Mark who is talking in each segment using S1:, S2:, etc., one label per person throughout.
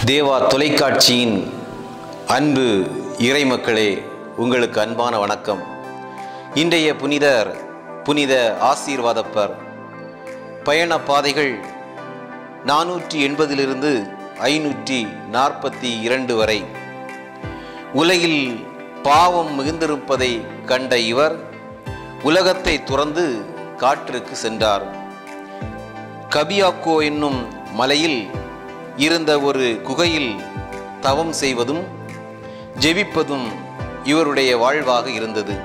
S1: தேவா தொலைக்காட்சியின் அன்பு இறைமக்களே உங்களுக்கு அன்பான வணக்கம் இன்றைய புனிதர் புனித ஆசீர்வாதப்பர் பயண பாதைகள் நானூற்றி எண்பதிலிருந்து ஐநூற்றி நாற்பத்தி இரண்டு வரை உலகில் பாவம் மிகுந்திருப்பதை கண்ட இவர் உலகத்தை துறந்து காற்றுக்கு சென்றார் கபியாக்கோ என்னும் மலையில் இருந்த ஒரு குகையில் தவம் செய்வதும் ஜெபிப்பதும் இவருடைய வாழ்வாக இருந்தது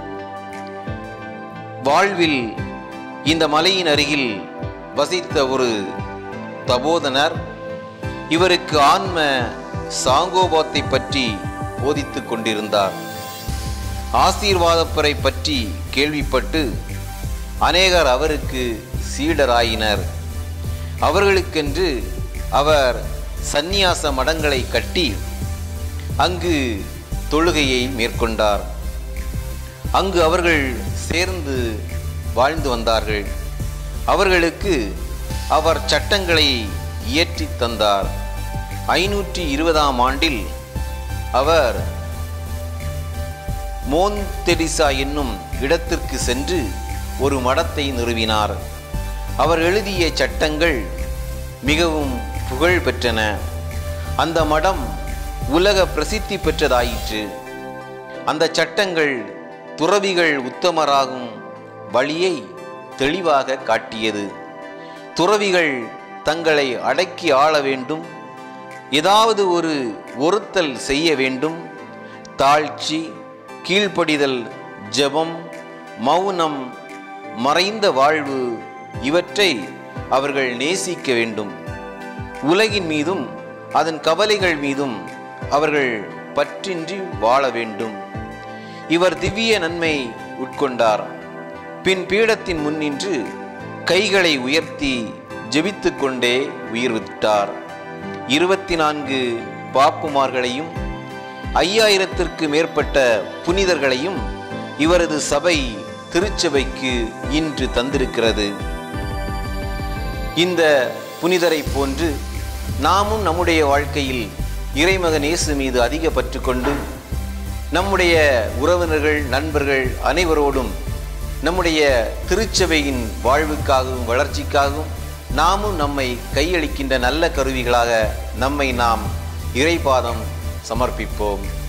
S1: வாழ்வில் இந்த மலையின் அருகில் வசித்த ஒரு தபோதனர் இவருக்கு ஆன்ம சாங்கோபாத்தை பற்றி போதித்துக் கொண்டிருந்தார் ஆசீர்வாதப்பரை பற்றி கேள்விப்பட்டு அநேகர் அவருக்கு சீடராயினர் அவர்களுக்கென்று அவர் சந்நியாச மடங்களை கட்டி அங்கு தொழுகையை மேற்கொண்டார் அங்கு அவர்கள் சேர்ந்து வாழ்ந்து வந்தார்கள் அவர்களுக்கு அவர் சட்டங்களை இயற்றி தந்தார் ஐநூற்றி இருபதாம் ஆண்டில் அவர் மோந்தெடிசா என்னும் இடத்திற்கு சென்று ஒரு மடத்தை நிறுவினார் அவர் எழுதிய சட்டங்கள் மிகவும் புகழ் பெற்றன அந்த மடம் உலக பிரசித்தி பெற்றதாயிற்று அந்த சட்டங்கள் துறவிகள் உத்தமராகும் வழியை தெளிவாக காட்டியது துறவிகள் தங்களை அடக்கி ஆள வேண்டும் ஏதாவது ஒரு ஒருத்தல் செய்ய வேண்டும் தாழ்ச்சி கீழ்ப்படிதல் ஜெபம் மௌனம் மறைந்த வாழ்வு இவற்றை அவர்கள் நேசிக்க வேண்டும் உலகின் மீதும் அதன் கவலைகள் மீதும் அவர்கள் பற்றின்றி வாழ வேண்டும் இவர் திவ்ய நன்மை உட்கொண்டார் பின் பீடத்தின் முன்னின்று கைகளை உயர்த்தி ஜெபித்துக் கொண்டே உயிர் விட்டார் இருபத்தி நான்கு பாப்புமார்களையும் ஐயாயிரத்திற்கு மேற்பட்ட புனிதர்களையும் இவரது சபை திருச்சபைக்கு இன்று தந்திருக்கிறது இந்த புனிதரை போன்று நாமும் நம்முடைய வாழ்க்கையில் இறைமகன் இயேசு மீது அதிக பற்று கொண்டு நம்முடைய உறவினர்கள் நண்பர்கள் அனைவரோடும் நம்முடைய திருச்சபையின் வாழ்வுக்காகவும் வளர்ச்சிக்காகவும் நாமும் நம்மை கையளிக்கின்ற நல்ல கருவிகளாக நம்மை நாம் இறைபாதம் சமர்ப்பிப்போம்